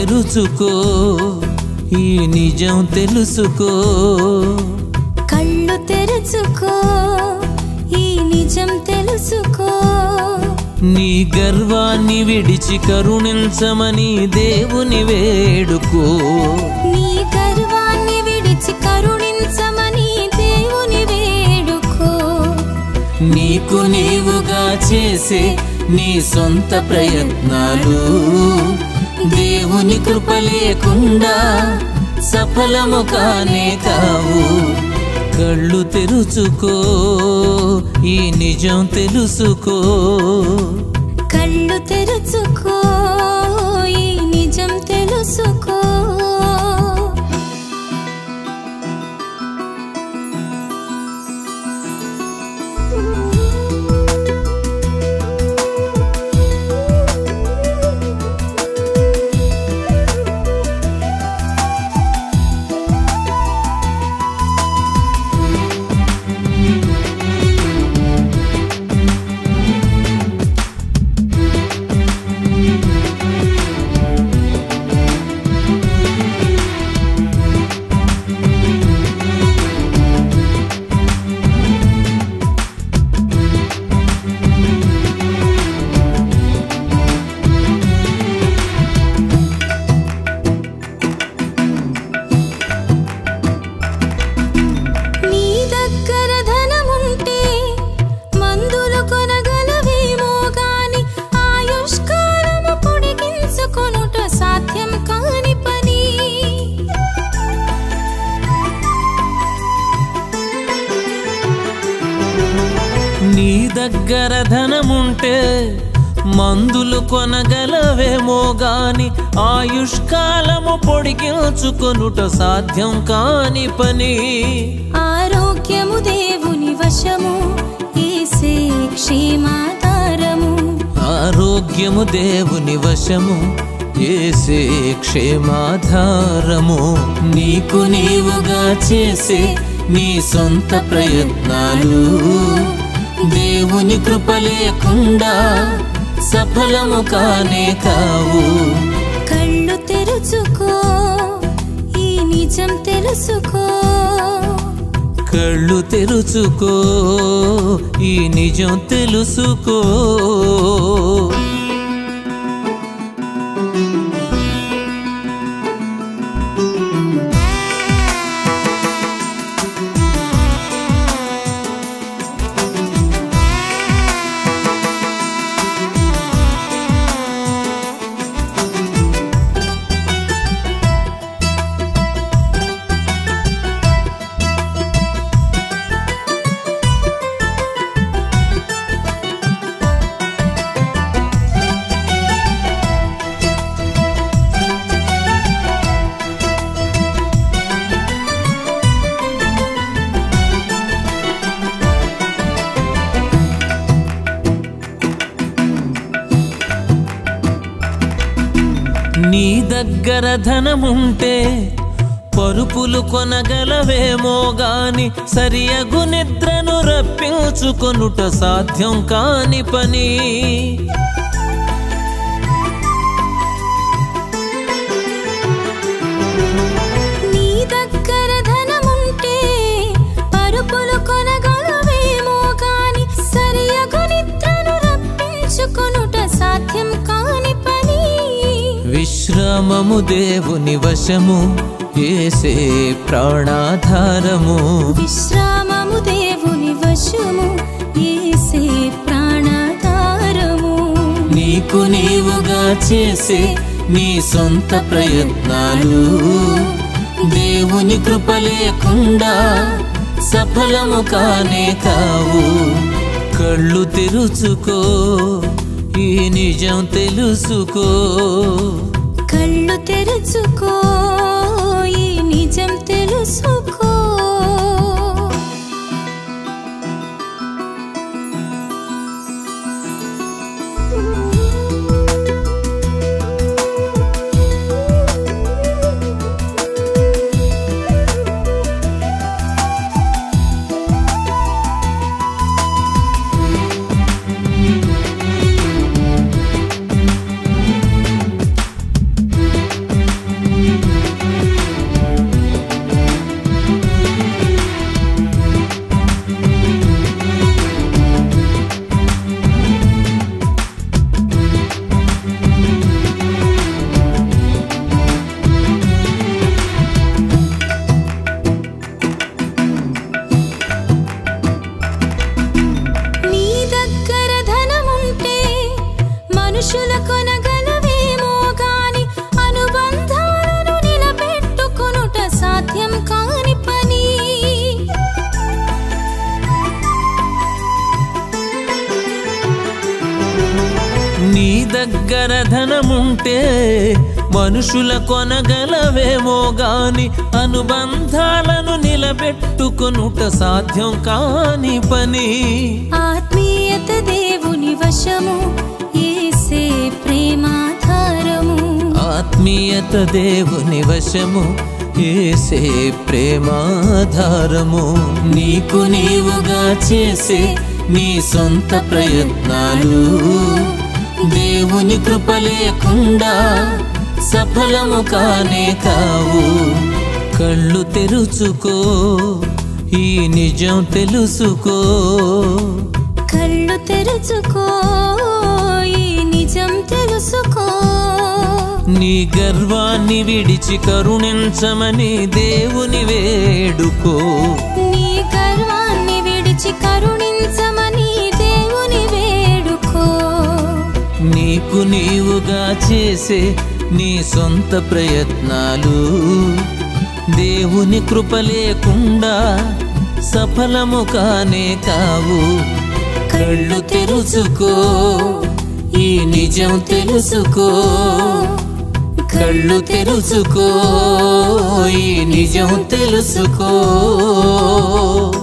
తెరుచుకో ఈ నిజం తెలుసుకో కళ్ళు తెరుచుకో ఈ నిజం తెలుసుకో నీ గర్వాన్ని విడిచి కరుణించమని దేవుని వేడుకో నీ గర్వాన్ని విడిచి కరుణించమని దేవుని వేడుకో నీకు నీవుగా చేసే నీ సొంత ప్రయత్నాలు దేవుని కృప లేకుండా సఫలము కానే కావు కళ్ళు తెరుచుకో ఈ నిజం తెలుసుకో కళ్ళు తెరుచుకో ఈ నిజం తెలుసుకో నీ దగ్గర ధనముంటే మందులు కొనగలవేమో గాని ఆయుష్కాలము పొడిగించుకొనుట సాధ్యం కాని పని నీ దగ్గర ధనముంటే మందులు కొనగలవేమో గాని ఆయుష్కాలము పొడిగించుకొనుట సాధ్యం కాని పని ఆరోగ్యము దేవుని వశము ఏసే క్షేమాధారము ఆరోగ్యము దేవుని వశము ఏసే క్షేమాధారము నీకు నీవుగా చేసే నీ సొంత ప్రయత్నాలు దేవుని కృప లేకుండా సఫలము కానే కావు కళ్ళు తెరుచుకో ఈ నిజం తెలుసుకో కళ్ళు తెరుచుకో ఈ నిజం తెలుసుకో నీ దగ్గర ధనముంటే పరుపులు కొనగలవేమో గాని సరియగు నిద్రను రప్పించుకొనుట సాధ్యం కాని పని నీ దగ్గర ధనముంటే పరుపులు కొనగలవేమో గాని సరియగు నిద్రను రప్పించుకొనుట సాధ్యం కాని పని విశ్రామము దేవుని వశము ఏసే ప్రాణాధారము విశ్రామము దేవుని వశము ఏసే ప్రాణాధారము నీకు నీవుగా చేసే నీ సొంత ప్రయత్నాలు దేవుని కృప లేకుండా సఫలము కానే కావు కళ్ళు తెరుచుకో ఈ నిజం తెలుసుకో కళ్ళు తెరుచుకో ఈ నిజం తెలుసుకో దగ్గర ధనముంటే మనుషుల కొనగలవేమో గాని అనుబంధాలను నిలబెట్టుకొనుట సాధ్యం కాని పని ఆత్మీయత దేవుని వశము ఏసే ప్రేమాధారము ఆత్మీయత దేవుని వశము ఏసే ప్రేమాధారము నీకు నీవుగా చేసే నీ సొంత ప్రయత్నాలు దేవుని కృప లేకుండా సఫలము కానే కావు కళ్ళు తెరుచుకో ఈ నిజం తెలుసుకో కళ్ళు తెరుచుకో ఈ నిజం తెలుసుకో నీ గర్వాన్ని విడిచి కరుణించమని దేవుని వేడుకో నీ గర్వాన్ని విడిచి కరుణించమని దేవుని వేడుకో నీకు నీవుగా చేసే నీ సొంత ప్రయత్నాలు దేవుని కృప లేకుండా సఫలము కానే కావు కళ్ళు తెరుచుకో ఈ నిజం తెలుసుకో కళ్ళు తెరుచుకో ఈ నిజం తెలుసుకో